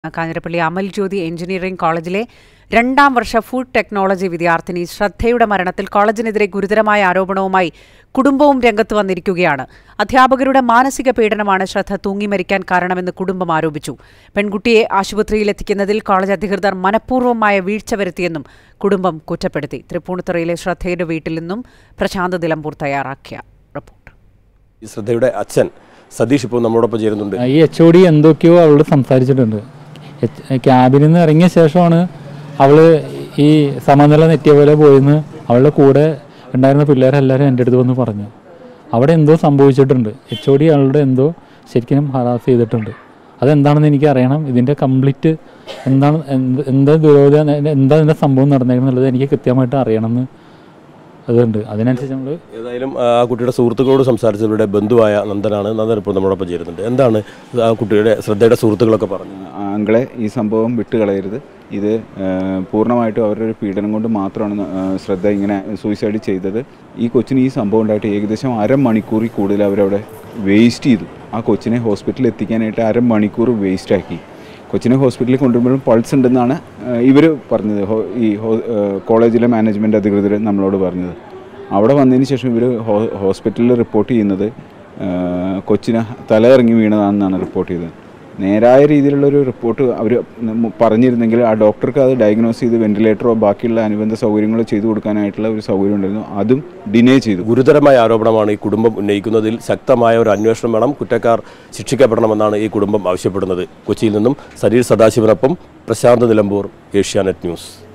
കാഞ്ഞിരപ്പള്ളി അമൽ ജ്യോതി engineering കോളേജിലെ രണ്ടാം വർഷ food technology വിദ്യാർത്ഥിനി ശ്രദ്ധയുടെ മരണത്തിൽ കോളേജിനെതിരെ ഗുരുതരമായ ആരോപണവുമായി കുടുംബവും രംഗത്ത് വന്നിരിക്കുകയാണ് അധ്യാപകരുടെ മാനസിക പീഡനമാണ് ശ്രദ്ധ തൂങ്ങി മരിക്കാൻ കാരണമെന്ന് കുടുംബം ആരോപിച്ചു പെൺകുട്ടിയെ ആശുപത്രിയിലെത്തിക്കുന്നതിൽ കോളേജ് അധികൃതർ മനഃപൂർവ്വമായ വീഴ്ച വരുത്തിയെന്നും കുടുംബം കുറ്റപ്പെടുത്തി തൃപ്പൂണിത്തുറയിലെ ശ്രദ്ധയുടെ വീട്ടിൽ നിന്നും പ്രശാന്ത് നിലമ്പൂർ തയ്യാറാക്കിയ റിപ്പോർട്ട് ഈ ശ്രദ്ധയുടെ അച്ഛൻ സതീഷ് ഇപ്പോൾ നമ്മളോടൊപ്പം ചേരുന്നുണ്ട് ഈ എച്ച് ഒ ഡി എന്തൊക്കെയോ അവളോട് സംസാരിച്ചിട്ടുണ്ട് എച്ച്- ക്യാബിനിൽ നിന്ന് ഇറങ്ങിയ ശേഷമാണ് അവള് ഈ സമനില നെറ്റിയ പോലെ പോയെന്ന് അവളുടെ കൂടെ ഉണ്ടായിരുന്ന പിള്ളേരെല്ലാവരും എൻ്റെ അടുത്ത് വന്ന് പറഞ്ഞു അവിടെ എന്തോ സംഭവിച്ചിട്ടുണ്ട് എച്ച് ഒ ഡി അവളുടെ എന്തോ ശരിക്കും ഹറാസ് ചെയ്തിട്ടുണ്ട് അതെന്താണെന്ന് എനിക്ക് അറിയണം ഇതിൻ്റെ കംപ്ലീറ്റ് എന്താണ് എന്ത് എന്താ ദുരോധ എന്താ ഇതിൻ്റെ സംഭവം നടന്നേക്കുന്നുള്ളത് എനിക്ക് കൃത്യമായിട്ട് അറിയണമെന്ന് അതുണ്ട് അതിനനുസരിച്ച് നമ്മൾ ഏതായാലും ആ കുട്ടിയുടെ സുഹൃത്തുക്കളോട് സംസാരിച്ചവരുടെ ബന്ധുവായ നന്ദനാണ് നന്ദൻ ഇപ്പോൾ നമ്മളോടൊപ്പം ചേരുന്നുണ്ട് എന്താണ് ആ കുട്ടിയുടെ ശ്രദ്ധയുടെ സുഹൃത്തുക്കളൊക്കെ പറഞ്ഞത് ആംഗിളെ ഈ സംഭവം വിട്ടുകളയരുത് ഇത് ആ, പൂർണ്ണമായിട്ടും അവരുടെ ഒരു പീഡനം കൊണ്ട് മാത്രമാണ് ആ, ശ്രദ്ധ ഇങ്ങനെ സൂയിസൈഡ് ചെയ്തത് ഈ കൊച്ചിന് ഈ സംഭവം ഉണ്ടായിട്ട് ഏകദേശം അരമണിക്കൂറിൽ കൂടുതൽ അവരവിടെ വേസ്റ്റ് ചെയ്തു ആ കൊച്ചിനെ ഹോസ്പിറ്റലിൽ എത്തിക്കാനായിട്ട് അരമണിക്കൂർ വേസ്റ്റ് ആക്കി കൊച്ചിനെ ഹോസ്പിറ്റലിൽ കൊണ്ടുവരുമ്പോഴും പൾസ് ഉണ്ടെന്നാണ് ഇവർ പറഞ്ഞത് ഹോ- ഈ ഹോ- ആ, കോളേജിലെ മാനേജ്മെൻറ്റ് അധികൃതർ നമ്മളോട് പറഞ്ഞത് അവിടെ വന്നതിന് ശേഷം ഇവർ ഹോസ്പിറ്റലിൽ റിപ്പോർട്ട് ചെയ്യുന്നത് ആ, കൊച്ചിന് തല ഇറങ്ങി വീണതാണെന്നാണ് റിപ്പോർട്ട് ചെയ്തത് നേരായ രീതിയിലുള്ളൊരു റിപ്പോർട്ട് അവർ പറഞ്ഞിരുന്നെങ്കിൽ ആ ഡോക്ടർക്ക് അത് ഡയഗ്നോസ് ചെയ്ത് വെന്റിലേറ്ററോ ബാക്കിയുള്ള അനുബന്ധ സൗകര്യങ്ങളോ ചെയ്തു കൊടുക്കാനായിട്ടുള്ള ഒരു സൗകര്യം ഉണ്ടായിരുന്നു അതും ഡിനേ ചെയ്തു ഗുരുതരമായ ആരോപണമാണ് ഈ കുടുംബം ഉന്നയിക്കുന്നതിൽ ശക്തമായ ഒരു അന്വേഷണം വേണം കുറ്റക്കാർ ശിക്ഷിക്കപ്പെടണമെന്നാണ് ഈ കുടുംബം ആവശ്യപ്പെടുന്നത് കൊച്ചിയിൽ നിന്നും സരീർ സദാശിവനൊപ്പം പ്രശാന്ത് നിലമ്പൂർ ഏഷ്യാനെറ്റ് ന്യൂസ്